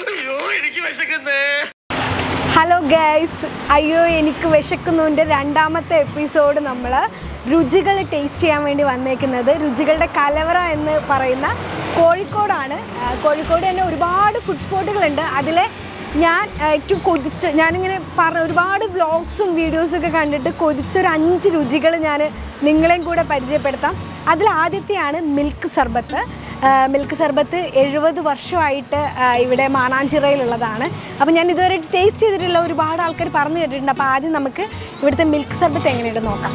അയ്യോ എനിക്ക് വിശക്കുന്നേ hello guys അയ്യോ എനിക്ക് വിശക്കുന്നുണ്ട് രണ്ടാമത്തെ എപ്പിസോഡ് നമ്മൾ രുചികൾ ടേസ്റ്റ് ചെയ്യാൻ വേണ്ടി വന്നേക്കുന്നത് രുചികളുടെ കലവറ എന്ന് പറയുന്ന കോഴിക്കോടാണ് ആ, കോഴിക്കോട് തന്നെ ഒരുപാട് ഫുഡ് സ്പോട്ടുകളുണ്ട് അതിലെ ഞാൻ ആ, ഏറ്റവും കൊതിച്ച് ഞാനിങ്ങനെ പറഞ്ഞ ഒരുപാട് വ്ളോഗ്സും വീഡിയോസും ഒക്കെ കണ്ടിട്ട് കൊതിച്ചൊരു അഞ്ച് രുചികൾ ഞാൻ നിങ്ങളെയും കൂടെ പരിചയപ്പെടുത്താം അതിൽ ആദ്യത്തെയാണ് മിൽക്ക് സർബത്ത് ആഹ് മിൽക്ക് സർബത്ത് എഴുപത് വർഷമായിട്ട് ആഹ് ഇവിടെ മാനാഞ്ചിറയിലുള്ളതാണ് അപ്പോൾ ഞാൻ ഇതുവരെ ടേസ്റ്റ് ചെയ്തിട്ടുള്ള ഒരുപാട് ആൾക്കാർ പറഞ്ഞു കേട്ടിട്ടുണ്ട് അപ്പോൾ ആദ്യം നമുക്ക് ഇവിടുത്തെ മിൽക്ക് സർബത്ത് എങ്ങനെയുണ്ട് നോക്കാം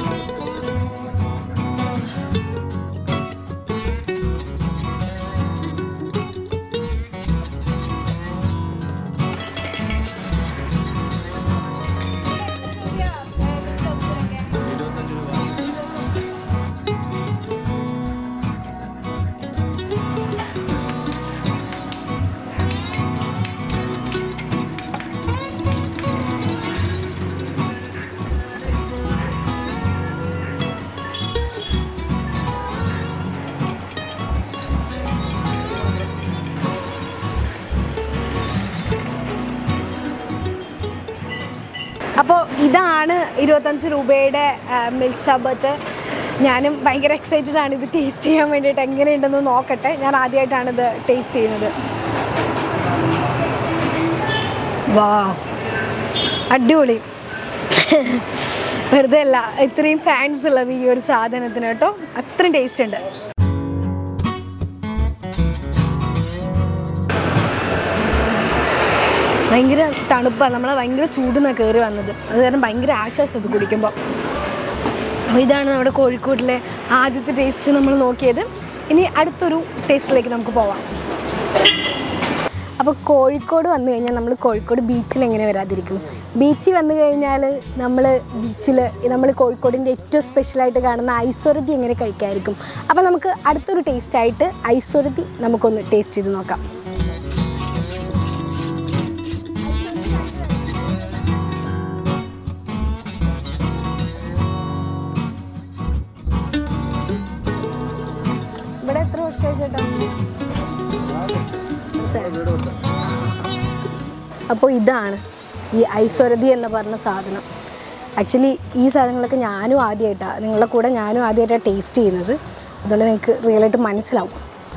അപ്പോൾ ഇതാണ് ഇരുപത്തഞ്ച് രൂപയുടെ മിൽക്ക് സർബത്ത് ഞാനും ഭയങ്കര എക്സൈറ്റഡ് ആണ് ഇത് ടേസ്റ്റ് ചെയ്യാൻ വേണ്ടിയിട്ട് എങ്ങനെയുണ്ടെന്ന് നോക്കട്ടെ ഞാൻ ആദ്യമായിട്ടാണ് ഇത് ടേസ്റ്റ് ചെയ്യുന്നത് വാ അടിപൊളി വെറുതെ അല്ല ഇത്രയും ഫാൻസ് ഉള്ളത് ഈ ഒരു സാധനത്തിന് കേട്ടോ അത്രയും ടേസ്റ്റ് ഉണ്ട് ഭയങ്കര തണുപ്പാണ് നമ്മളെ ഭയങ്കര ചൂടുന്നാണ് കയറി വന്നത് അത് കാരണം ഭയങ്കര ആശ്വാസം ഇത് കുടിക്കുമ്പോൾ അപ്പോൾ ഇതാണ് നമ്മുടെ കോഴിക്കോടിലെ ആദ്യത്തെ ടേസ്റ്റ് നമ്മൾ നോക്കിയത് ഇനി അടുത്തൊരു ടേസ്റ്റിലേക്ക് നമുക്ക് പോവാം അപ്പോൾ കോഴിക്കോട് വന്നു കഴിഞ്ഞാൽ നമ്മൾ കോഴിക്കോട് ബീച്ചിൽ എങ്ങനെ വരാതിരിക്കും ബീച്ചിൽ വന്നു കഴിഞ്ഞാൽ നമ്മൾ ബീച്ചിൽ നമ്മൾ കോഴിക്കോടിൻ്റെ ഏറ്റവും സ്പെഷ്യലായിട്ട് കാണുന്ന ഐശ്വരതി എങ്ങനെ കഴിക്കായിരിക്കും അപ്പോൾ നമുക്ക് അടുത്തൊരു ടേസ്റ്റായിട്ട് ഐശ്വരതി നമുക്കൊന്ന് ടേസ്റ്റ് ചെയ്ത് നോക്കാം ഇവിടെ എത്ര വർഷമായി ചേട്ടാ അപ്പോൾ ഇതാണ് ഈ ഐശ്വരതി എന്ന് പറഞ്ഞ സാധനം ആക്ച്വലി ഈ സാധനങ്ങളൊക്കെ ഞാനും ആദ്യമായിട്ടാണ് നിങ്ങളുടെ കൂടെ ഞാനും ആദ്യമായിട്ടാണ് ടേസ്റ്റ് ചെയ്യുന്നത് അതുകൊണ്ട് നിങ്ങൾക്ക് റിയലായിട്ട് മനസ്സിലാവും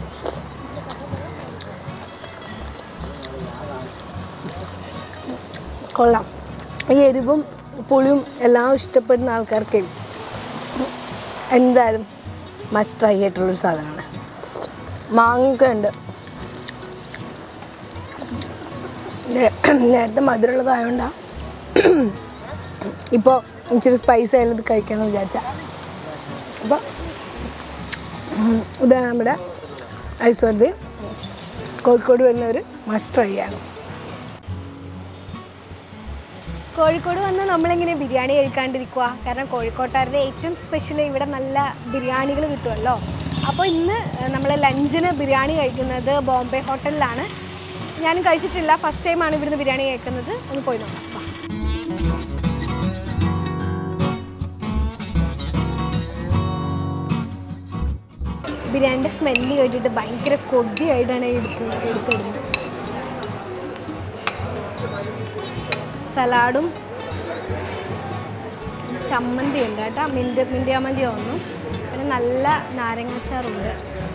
കൊള്ളാം ഈ എരിവും പുളിയും എല്ലാം ഇഷ്ടപ്പെടുന്ന ആൾക്കാർക്ക് എന്തായാലും മസ്റ്റ് ട്രൈ ആയിട്ടുള്ളൊരു സാധനമാണ് മാങ്ങയൊക്കെ ഉണ്ട് നേ- നേരത്തെ മധുരമുള്ളതായോണ്ടാ ഇപ്പോൾ ഇച്ചിരി സ്പൈസ് ആയാലും ഇത് കഴിക്കാമെന്ന് വിചാരിച്ച അപ്പോൾ ഉം, ഇതാണ് നമ്മുടെ ഐശ്വര്യ കോഴിക്കോട് വരുന്നവർ മസ്റ്റ് ട്രൈ ആണ് കോഴിക്കോട് വന്ന് നമ്മളിങ്ങനെ ബിരിയാണി കഴിക്കാണ്ടിരിക്കുക കാരണം കോഴിക്കോട്ടുകാരുടെ ഏറ്റവും സ്പെഷ്യൽ ഇവിടെ നല്ല ബിരിയാണികൾ കിട്ടുമല്ലോ അപ്പോൾ ഇന്ന് നമ്മൾ ലഞ്ചിന് ബിരിയാണി കഴിക്കുന്നത് ബോംബെ ഹോട്ടലിലാണ് ഞാനും കഴിച്ചിട്ടില്ല ഫസ്റ്റ് ടൈമാണ് ഇവിടുന്ന് ബിരിയാണി കഴിക്കുന്നത് ഒന്ന് പോയി നോക്കാം വാ. ബിരിയാണിൻ്റെ സ്മെല്ല് കേട്ടിട്ട് ഭയങ്കര കൊതിയായിട്ടാണ് എടുത്ത് എടുത്തിടുന്നത് സലാഡും ചമ്മന്തി ഉണ്ട് കേട്ടോ മിൻറ്റ് മിൻറ്റ് ചമ്മന്തി ഒന്നും പിന്നെ നല്ല നാരങ്ങാച്ചാറുണ്ട്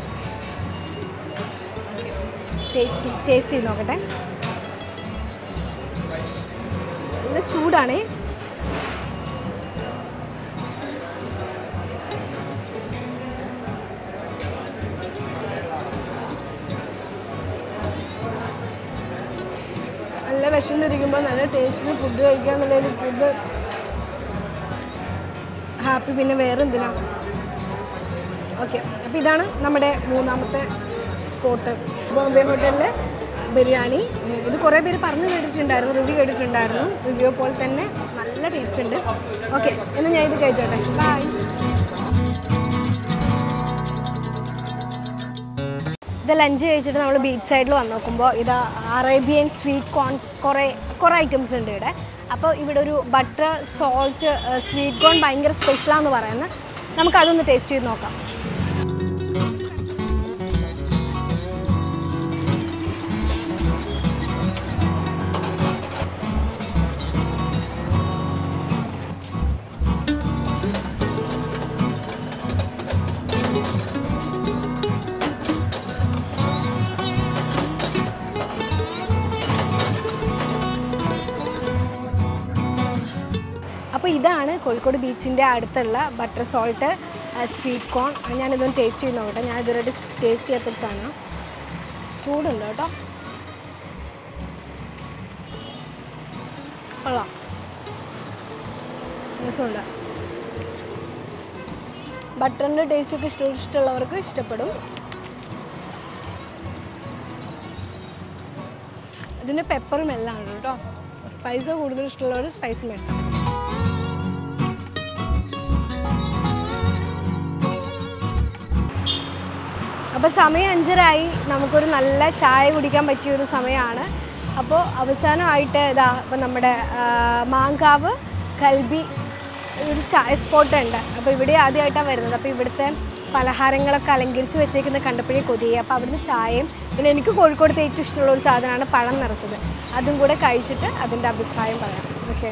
ടേസ്റ്റ് ടേസ്റ്റ് ചെയ്ത് നോക്കട്ടെ നല്ല ചൂടാണേ നല്ല വിശന്നിരിക്കുമ്പോൾ നല്ല ടേസ്റ്റിന് ഫുഡ് കഴിക്കുക എന്നുള്ളൊരു ഫുഡ് ഹാപ്പി പിന്നെ വേറെ എന്തിനാ ഓക്കെ അപ്പോൾ ഇതാണ് നമ്മുടെ മൂന്നാമത്തെ സ്പോട്ട് ബോംബെ ഹോട്ടലിലെ ബിരിയാണി ഉം, ഇത് കുറേ പേര് പറഞ്ഞു കേട്ടിട്ടുണ്ടായിരുന്നു റിവ്യൂ കേട്ടിട്ടുണ്ടായിരുന്നു റിവ്യൂ പോലെ തന്നെ നല്ല ടേസ്റ്റ് ഉണ്ട് ഓക്കെ എന്നാൽ ഞാൻ ഇത് കഴിച്ചോട്ടെ ബൈ ഇത് ലഞ്ച് കഴിച്ചിട്ട് നമ്മൾ ബീച്ച് സൈഡിൽ വന്ന് നോക്കുമ്പോൾ ഇത് അറേബ്യൻ സ്വീറ്റ് കോൺ കുറേ കുറേ ഐറ്റംസ് ഉണ്ട് ഇവിടെ അപ്പോൾ ഇവിടെ ഒരു ബട്ടർ സോൾട്ട് സ്വീറ്റ് കോൺ ഭയങ്കര സ്പെഷ്യലാണെന്ന് പറയുന്നത് നമുക്കതൊന്ന് ടേസ്റ്റ് ചെയ്ത് നോക്കാം കോഴിക്കോട് ബീച്ചിൻ്റെ അടുത്തുള്ള ബട്ടർ സോൾട്ട് സ്വീറ്റ് കോൺ ഞാനിതൊന്ന് ടേസ്റ്റ് ചെയ്ത് നോക്കട്ടെ ഞാൻ ഇതുവരെ ടേസ്റ്റ് ചെയ്യാത്തൊരു സാധനം ചൂടുണ്ട് കേട്ടോ കൊള്ളാം രസമുണ്ട് ബട്ടറിൻ്റെ ടേസ്റ്റൊക്കെ ഇഷ്ട ഇഷ്ടമുള്ളവർക്ക് ഇഷ്ടപ്പെടും ഇതിൻ്റെ പെപ്പറും എല്ലാം ഉണ്ട് കേട്ടോ സ്പൈസ് കൂടുതൽ ഇഷ്ടമുള്ളവർ സ്പൈസ് മേടിക്കാം അപ്പോൾ സമയം അഞ്ചരായി നമുക്കൊരു നല്ല ചായ കുടിക്കാൻ പറ്റിയ ഒരു സമയമാണ് അപ്പോൾ അവസാനമായിട്ട് ഇതാ ഇപ്പം നമ്മുടെ ആ, മാങ്കാവ് കൽബി ഒരു ചായ സ്പോട്ട് ഉണ്ട് അപ്പോൾ ഇവിടെ ആദ്യമായിട്ടാണ് വരുന്നത് അപ്പോൾ ഇവിടുത്തെ പലഹാരങ്ങളൊക്കെ അലങ്കരിച്ച് വെച്ചേക്കുന്ന കണ്ടപ്പോഴേ കൊതിയെ അപ്പോൾ അവിടുന്ന് ചായയും പിന്നെ എനിക്ക് കോഴിക്കോടത്തെ ഏറ്റവും ഇഷ്ടമുള്ള ഒരു സാധനമാണ് പഴം നിറച്ചത് അതും കൂടെ കഴിച്ചിട്ട് അതിൻ്റെ അഭിപ്രായം പറയാം ഓക്കെ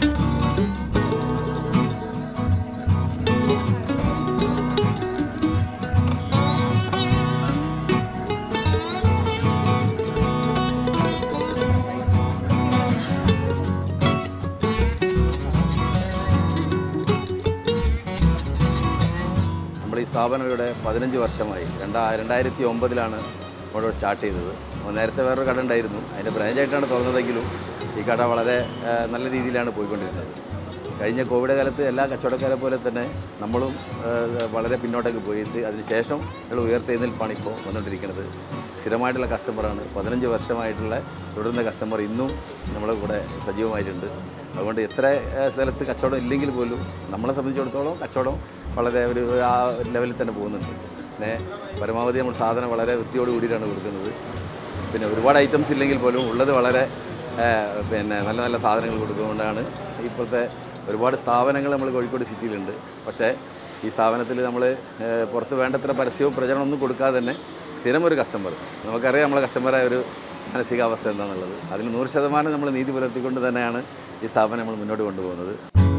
നമ്മുടെ ഈ സ്ഥാപനം ഇവിടെ പതിനഞ്ച് വർഷമായി രണ്ടാ രണ്ടായിരത്തി ഒമ്പതിലാണ് ഇവിടെ സ്റ്റാർട്ട് ചെയ്തത് അപ്പോൾ നേരത്തെ വേറൊരു കട ഉണ്ടായിരുന്നു അതിൻ്റെ ബ്രാഞ്ചായിട്ടാണ് തുറന്നതെങ്കിലും ഈ കട വളരെ ആ, നല്ല രീതിയിലാണ് പോയിക്കൊണ്ടിരുന്നത് കഴിഞ്ഞ കോവിഡ് കാലത്ത് എല്ലാ കച്ചവടക്കാരെ പോലെ തന്നെ നമ്മളും ആ, വളരെ പിന്നോട്ടേക്ക് പോയിട്ട് അതിനുശേഷം ഞങ്ങൾ ഉയർത്തെഴുന്നേൽപ്പാണ് ഇപ്പോൾ വന്നുകൊണ്ടിരിക്കുന്നത് സ്ഥിരമായിട്ടുള്ള കസ്റ്റമറാണ് പതിനഞ്ച് വർഷമായിട്ടുള്ള തുടരുന്ന കസ്റ്റമർ ഇന്നും നമ്മളെ കൂടെ സജീവമായിട്ടുണ്ട് അതുകൊണ്ട് എത്ര ആ, സ്ഥലത്ത് കച്ചവടം ഇല്ലെങ്കിൽ പോലും നമ്മളെ സംബന്ധിച്ചിടത്തോളം കച്ചവടം വളരെ ഒരു ആ ലെവലിൽ തന്നെ പോകുന്നുണ്ട് പിന്നെ പരമാവധി നമ്മൾ സാധനം വളരെ വൃത്തിയോട് കൂടിയിട്ടാണ് കൊടുക്കുന്നത് പിന്നെ ഒരുപാട് ഐറ്റംസ് ഇല്ലെങ്കിൽ പോലും ഉള്ളത് വളരെ ആ, പിന്നെ നല്ല നല്ല സാധനങ്ങൾ കൊടുക്കുന്നതുകൊണ്ടാണ് ഇപ്പോഴത്തെ ഒരുപാട് സ്ഥാപനങ്ങൾ നമ്മൾ കോഴിക്കോട് സിറ്റിയിലുണ്ട് പക്ഷേ ഈ സ്ഥാപനത്തിൽ നമ്മൾ പുറത്ത് വേണ്ടത്ര പരസ്യവും പ്രചരണമൊന്നും കൊടുക്കാതെ തന്നെ സ്ഥിരം ഒരു കസ്റ്റമർ നമുക്കറിയാം നമ്മളെ കസ്റ്റമറായ ഒരു മാനസികാവസ്ഥ എന്താണെന്നുള്ളത് അതിൽ നൂറ് ശതമാനം നമ്മൾ നീതി പുലർത്തിക്കൊണ്ട് തന്നെയാണ് ഈ സ്ഥാപനം നമ്മൾ മുന്നോട്ട് കൊണ്ടുപോകുന്നത്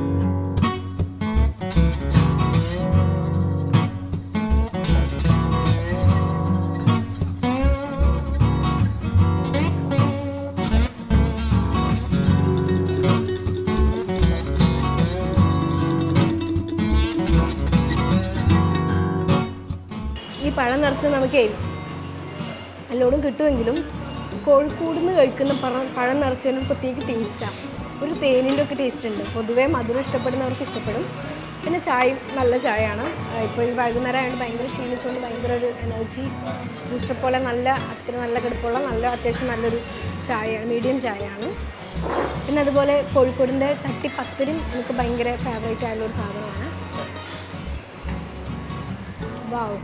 ഈ പഴം നിറച്ച് നമുക്കേ എല്ലായിടും കിട്ടുമെങ്കിലും കോഴിക്കോട് നിന്ന് കഴിക്കുന്ന പഴം പഴം നിറച്ചതിന് ഒരു പ്രത്യേക ടേസ്റ്റാണ് ഒരു തേനിൻ്റെ ഒക്കെ ടേസ്റ്റ് ഉണ്ട് പൊതുവേ മധുരം ഇഷ്ടപ്പെടുന്നവർക്ക് ഇഷ്ടപ്പെടും പിന്നെ ചായയും നല്ല ചായയാണ് ഇപ്പോൾ ഈ വൈകുന്നേരം ആയതുകൊണ്ട് ഭയങ്കര ക്ഷീണിച്ചുകൊണ്ട് ഭയങ്കര ഒരു എനർജി ബൂസ്റ്റർ പോലെ നല്ല അത്ര നല്ല കിടപ്പുള്ള നല്ല അത്യാവശ്യം നല്ലൊരു ചായയാണ് മീഡിയം ചായയാണ് പിന്നെ അതുപോലെ കോഴിക്കോടിൻ്റെ ചട്ടിപ്പത്തിരും എനിക്ക് ഭയങ്കര ഫേവറേറ്റ് ആയുള്ള ഒരു സാധനമാണ് വാവ്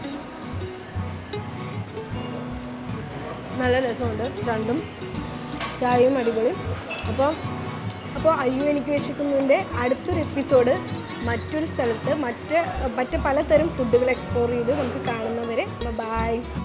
നല്ല രസമുണ്ട് രണ്ടും ചായയും അടിപൊളി അപ്പോൾ അപ്പോൾ അയ്യോ എനിക്ക് വിശക്കുന്നതിൻ്റെ അടുത്തൊരു എപ്പിസോഡ് മറ്റൊരു സ്ഥലത്ത് മറ്റ് മറ്റ് പലതരം ഫുഡുകൾ എക്സ്പ്ലോർ ചെയ്ത് നമുക്ക് കാണുന്നവരെ ബൈ